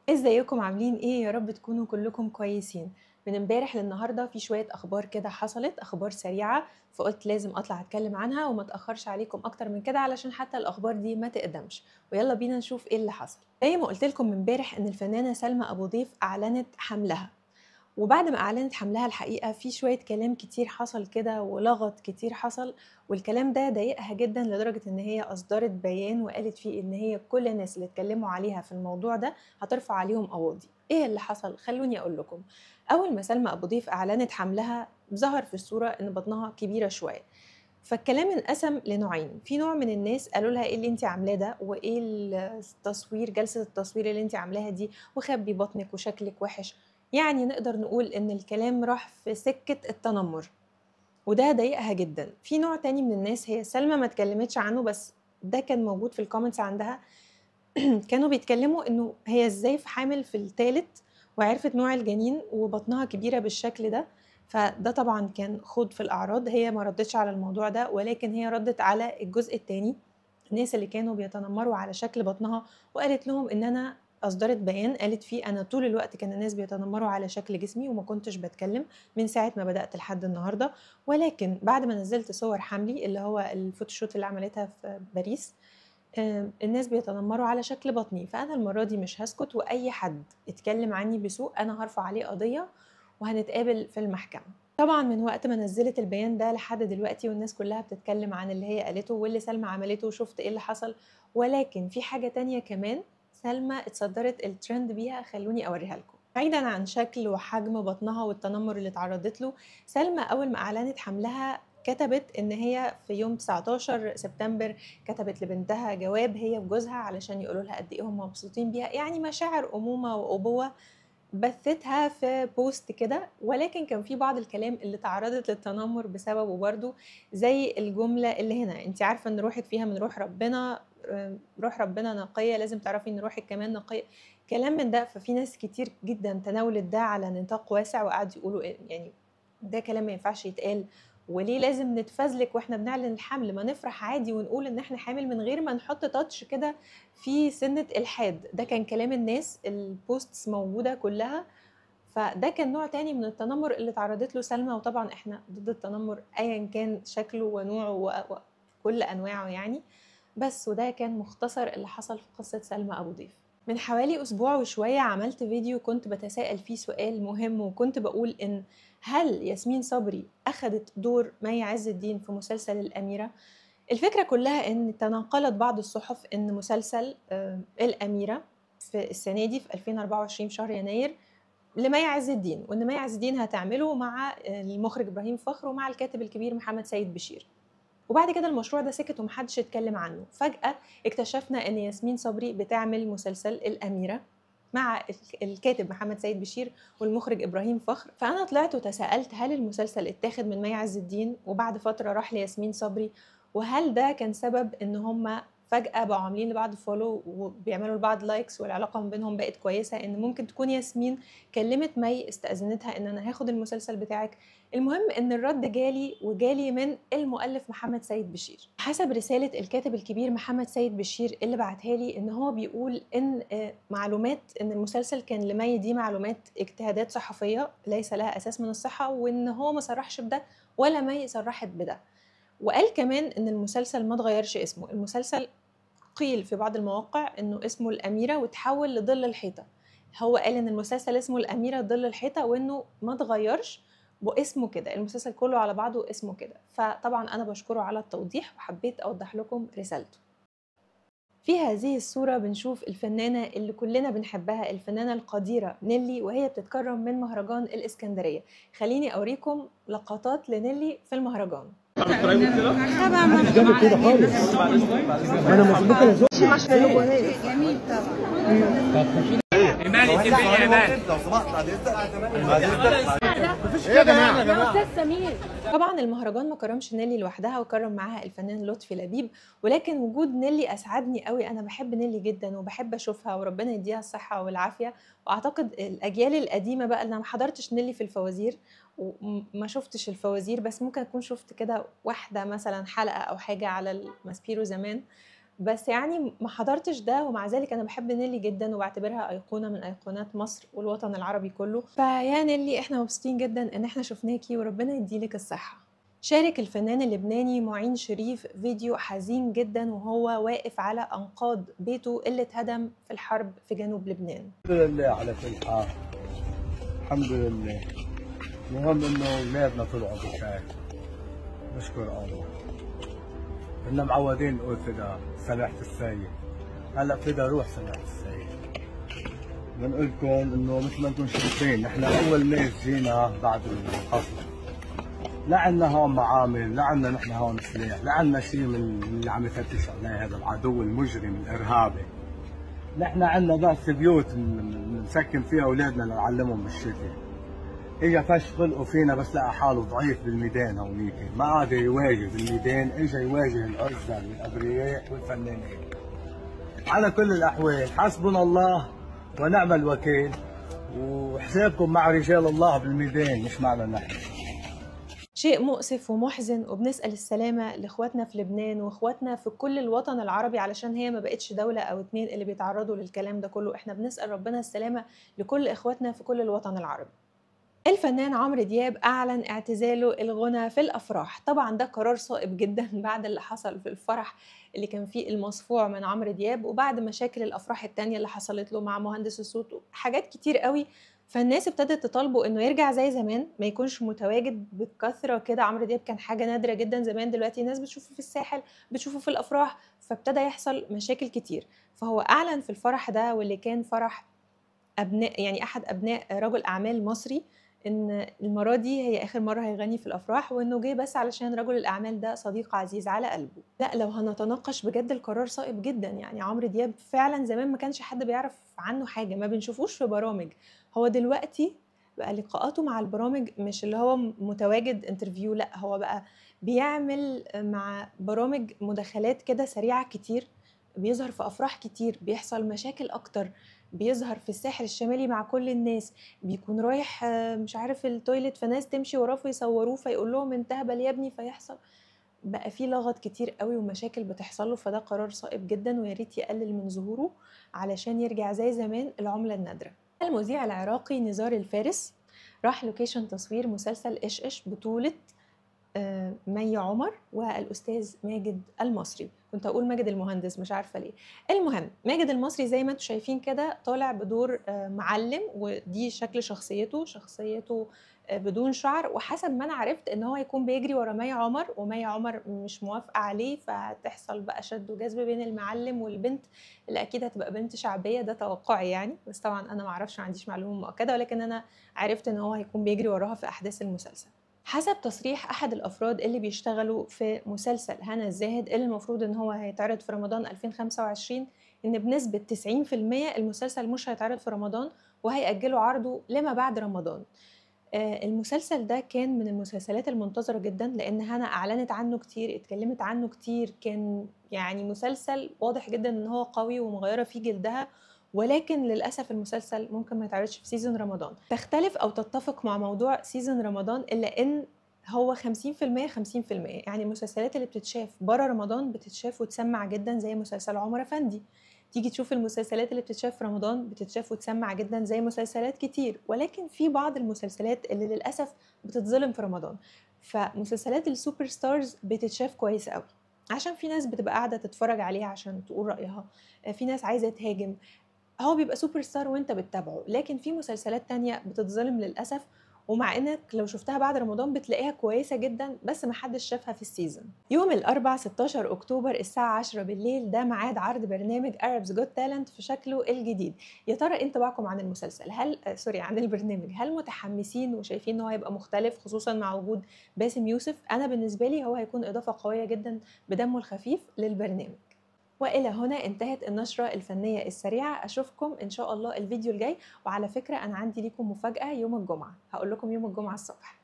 ازيكم عاملين ايه يا رب تكونوا كلكم كويسين من امبارح للنهارده في شويه اخبار كده حصلت اخبار سريعه فقلت لازم اطلع اتكلم عنها وما اتاخرش عليكم اكتر من كده علشان حتى الاخبار دي ما تقدمش ويلا بينا نشوف ايه اللي حصل زي ما قلت لكم امبارح ان الفنانه سلمى ابو ضيف اعلنت حملها وبعد ما اعلنت حملها الحقيقه في شويه كلام كتير حصل كده ولغط كتير حصل والكلام ده ضايقها جدا لدرجه ان هي اصدرت بيان وقالت فيه ان هي كل الناس اللي اتكلموا عليها في الموضوع ده هترفع عليهم قواضي ايه اللي حصل خلوني اقول لكم اول ما سلمى ابو ضيف اعلنت حملها ظهر في الصوره ان بطنها كبيره شويه فالكلام انقسم لنوعين في نوع من الناس قالوا لها ايه اللي انت عاملاه ده وايه التصوير جلسه التصوير اللي انت عاملاها دي وخبي بطنك وشكلك وحش يعني نقدر نقول ان الكلام راح في سكه التنمر وده ضايقها جدا في نوع تاني من الناس هي سلمى ما اتكلمتش عنه بس ده كان موجود في الكومنتس عندها كانوا بيتكلموا انه هي ازاي في حامل في الثالث وعرفت نوع الجنين وبطنها كبيره بالشكل ده فده طبعا كان خوض في الاعراض هي ما ردتش على الموضوع ده ولكن هي ردت على الجزء الثاني الناس اللي كانوا بيتنمروا على شكل بطنها وقالت لهم ان انا اصدرت بيان قالت فيه انا طول الوقت كان الناس بيتنمروا على شكل جسمي وما كنتش بتكلم من ساعه ما بدات لحد النهارده ولكن بعد ما نزلت صور حملي اللي هو الفوتوشوت اللي عملتها في باريس الناس بيتنمروا على شكل بطني فانا المره دي مش هسكت واي حد اتكلم عني بسوء انا هرفع عليه قضيه وهنتقابل في المحكمه طبعا من وقت ما نزلت البيان ده لحد دلوقتي والناس كلها بتتكلم عن اللي هي قالته واللي سلمى عملته وشفت ايه اللي حصل ولكن في حاجه تانية كمان سلمى اتصدرت الترند بيها خلوني اوريها لكم بعيدا عن شكل وحجم بطنها والتنمر اللي اتعرضت له سلمى اول ما اعلنت حملها كتبت ان هي في يوم 19 سبتمبر كتبت لبنتها جواب هي وجوزها علشان يقولوا لها قد ايه هم مبسوطين بيها يعني مشاعر امومه وابوه بثتها في بوست كده ولكن كان في بعض الكلام اللي تعرضت للتنمر بسببه برضو زي الجملة اللي هنا انت عارفة ان روحك فيها من روح ربنا روح ربنا نقية لازم تعرفي ان روحك كمان نقية كلام من ده ففي ناس كتير جدا تناولت ده على نطاق واسع وقعدوا يقولوا يعني ده كلام ما ينفعش يتقال وليه لازم نتفزلك واحنا بنعلن الحمل ما نفرح عادي ونقول ان احنا حامل من غير ما نحط تاتش كده في سنة الحاد ده كان كلام الناس البوستس موجودة كلها فده كان نوع تاني من التنمر اللي تعرضت له سلمى وطبعا احنا ضد التنمر ايا كان شكله ونوعه وكل انواعه يعني بس وده كان مختصر اللي حصل في قصة سلمى ابو ضيف من حوالي اسبوع وشويه عملت فيديو كنت بتساءل فيه سؤال مهم وكنت بقول ان هل ياسمين صبري اخذت دور مي عز الدين في مسلسل الاميره الفكره كلها ان تناقلت بعض الصحف ان مسلسل الاميره في السنه دي في 2024 في شهر يناير لمي عز الدين وان مي عز الدين هتعمله مع المخرج ابراهيم فخر ومع الكاتب الكبير محمد سيد بشير وبعد كده المشروع ده سكت ومحدش اتكلم عنه فجأة اكتشفنا ان ياسمين صبري بتعمل مسلسل الأميرة مع الكاتب محمد سيد بشير والمخرج ابراهيم فخر فانا طلعت وتساءلت هل المسلسل اتاخد من مي عز الدين وبعد فتره راح لياسمين صبري وهل ده كان سبب ان هم فجاه بقوا عاملين لبعض فولو وبيعملوا لبعض لايكس والعلاقه ما بينهم بقت كويسه ان ممكن تكون ياسمين كلمت مي استاذنتها ان انا هاخد المسلسل بتاعك المهم ان الرد جالي وجالي من المؤلف محمد سيد بشير حسب رساله الكاتب الكبير محمد سيد بشير اللي بعتها لي ان هو بيقول ان معلومات ان المسلسل كان لمي دي معلومات اجتهادات صحفيه ليس لها اساس من الصحه وان هو ما صرحش بده ولا مي صرحت بده وقال كمان ان المسلسل ما اتغيرش اسمه المسلسل قيل في بعض المواقع انه اسمه الاميره وتحول لظل الحيطه هو قال ان المسلسل اسمه الاميره ظل الحيطه وانه ما اتغيرش واسمه كده المسلسل كله على بعضه اسمه كده فطبعا انا بشكره على التوضيح وحبيت اوضح لكم رسالته في هذه الصورة بنشوف الفنانة اللي كلنا بنحبها الفنانة القديرة نيلي وهي بتتكرم من مهرجان الإسكندرية خليني أوريكم لقطات لنيلي في المهرجان طبعا مش جنب كده خالص انا مش ممكن ازوق جميل طبعا ايماني تبقى يا ايمان لو سمحت بعد اذنك مفيش كده يعني يا جماعه استاذ سمير طبعا المهرجان ما كرمش نيلي لوحدها وكرم معاها الفنان لطفي لبيب ولكن وجود نيلي اسعدني قوي انا بحب نيلي جدا وبحب اشوفها وربنا يديها الصحه والعافيه واعتقد الاجيال القديمه بقى انا ما حضرتش نيلي في الفوازير وما شفتش الفوازير بس ممكن اكون شفت كده واحده مثلا حلقه او حاجه على الماسبيرو زمان بس يعني ما حضرتش ده ومع ذلك انا بحب نيلي جدا وبعتبرها ايقونه من ايقونات مصر والوطن العربي كله فيا نيلي احنا مبسوطين جدا ان احنا شفناكي وربنا يديلك الصحه شارك الفنان اللبناني معين شريف فيديو حزين جدا وهو واقف على انقاض بيته اللي اتهدم في الحرب في جنوب لبنان الحمد لله على كل حال الحمد لله المهم انه اولادنا طلعوا بخير نشكر الله كنا معودين نقول فدا سماحة السيد هلا فدا روح سماحة السيد بنقول لكم انه مثل ما انتم شايفين نحن اول ناس جينا بعد الحصر لا عندنا هون معامل لا عندنا نحن هون سلاح لا عندنا شيء من اللي عم يفتش عليه هذا العدو المجرم الارهابي نحن عندنا بس بيوت نسكن فيها اولادنا لنعلمهم بالشتاء اجى فش خلقه فينا بس لقى حاله ضعيف بالميدان هونيك ما عاد يواجه بالميدان اجى يواجه العزل والابرياء والفنانين على كل الاحوال حسبنا الله ونعم الوكيل وحسابكم مع رجال الله بالميدان مش معنا نحن شيء مؤسف ومحزن وبنسأل السلامة لإخواتنا في لبنان وإخواتنا في كل الوطن العربي علشان هي ما بقتش دولة أو اتنين اللي بيتعرضوا للكلام ده كله إحنا بنسأل ربنا السلامة لكل إخواتنا في كل الوطن العربي الفنان عمرو دياب أعلن اعتزاله الغنى في الأفراح طبعا ده قرار صائب جدا بعد اللي حصل في الفرح اللي كان فيه المصفوع من عمرو دياب وبعد مشاكل الأفراح التانية اللي حصلت له مع مهندس الصوت حاجات كتير قوي فالناس ابتدت تطالبه انه يرجع زي زمان ما يكونش متواجد بكثره كده عمرو دياب كان حاجه نادره جدا زمان دلوقتي الناس بتشوفه في الساحل بتشوفه في الافراح فابتدى يحصل مشاكل كتير فهو اعلن في الفرح ده واللي كان فرح ابناء يعني احد ابناء رجل اعمال مصري ان المره دي هي اخر مره هيغني في الافراح وانه جه بس علشان رجل الاعمال ده صديق عزيز على قلبه لا لو هنتناقش بجد القرار صائب جدا يعني عمرو دياب فعلا زمان ما كانش حد بيعرف عنه حاجه ما بنشوفوش في برامج هو دلوقتي بقى لقاءاته مع البرامج مش اللي هو متواجد انترفيو لا هو بقى بيعمل مع برامج مداخلات كده سريعه كتير بيظهر في افراح كتير بيحصل مشاكل اكتر بيظهر في الساحل الشمالي مع كل الناس بيكون رايح مش عارف التويلت فناس تمشي وراه فيصوروه فيقول لهم انت هبل يا ابني فيحصل بقى في لغط كتير قوي ومشاكل بتحصل له فده قرار صائب جدا ويا ريت يقلل من ظهوره علشان يرجع زي زمان العمله النادره المذيع العراقي نزار الفارس راح لوكيشن تصوير مسلسل ايش ايش بطوله مي عمر والاستاذ ماجد المصري كنت اقول ماجد المهندس مش عارفه ليه المهم ماجد المصري زي ما انتم شايفين كده طالع بدور معلم ودي شكل شخصيته شخصيته بدون شعر وحسب ما انا عرفت ان هو هيكون بيجري ورا مي عمر ومي عمر مش موافقه عليه فهتحصل بقى شد وجذب بين المعلم والبنت اللي اكيد هتبقى بنت شعبيه ده توقعي يعني بس طبعا انا ما اعرفش ما عنديش معلومه مؤكده ولكن انا عرفت ان هو هيكون بيجري وراها في احداث المسلسل حسب تصريح احد الافراد اللي بيشتغلوا في مسلسل هنا الزاهد اللي المفروض ان هو هيتعرض في رمضان 2025 ان بنسبه 90% المسلسل مش هيتعرض في رمضان وهيأجلوا عرضه لما بعد رمضان المسلسل ده كان من المسلسلات المنتظرة جدا لأن هنا أعلنت عنه كتير اتكلمت عنه كتير كان يعني مسلسل واضح جدا إن هو قوي ومغيرة فيه جلدها ولكن للأسف المسلسل ممكن ما يتعرضش في سيزون رمضان تختلف أو تتفق مع موضوع سيزون رمضان إلا إن هو 50% 50% يعني المسلسلات اللي بتتشاف بره رمضان بتتشاف وتسمع جدا زي مسلسل عمر أفندي تيجي تشوف المسلسلات اللي بتتشاف في رمضان بتتشاف وتسمع جدا زي مسلسلات كتير ولكن في بعض المسلسلات اللي للأسف بتتظلم في رمضان فمسلسلات السوبر ستارز بتتشاف كويس قوي عشان في ناس بتبقى قاعدة تتفرج عليها عشان تقول رأيها في ناس عايزة تهاجم هو بيبقى سوبر ستار وانت بتتابعه لكن في مسلسلات تانية بتتظلم للأسف ومع انك لو شفتها بعد رمضان بتلاقيها كويسه جدا بس محدش شافها في السيزون يوم الاربع 16 اكتوبر الساعه 10 بالليل ده ميعاد عرض برنامج Arabs Got Talent في شكله الجديد يا ترى انت طباعكم عن المسلسل هل آه سوري عن البرنامج هل متحمسين وشايفين ان هو هيبقى مختلف خصوصا مع وجود باسم يوسف انا بالنسبه لي هو هيكون اضافه قويه جدا بدمه الخفيف للبرنامج والى هنا انتهت النشره الفنيه السريعه اشوفكم ان شاء الله الفيديو الجاي وعلى فكره انا عندي ليكم مفاجاه يوم الجمعه هقول لكم يوم الجمعه الصبح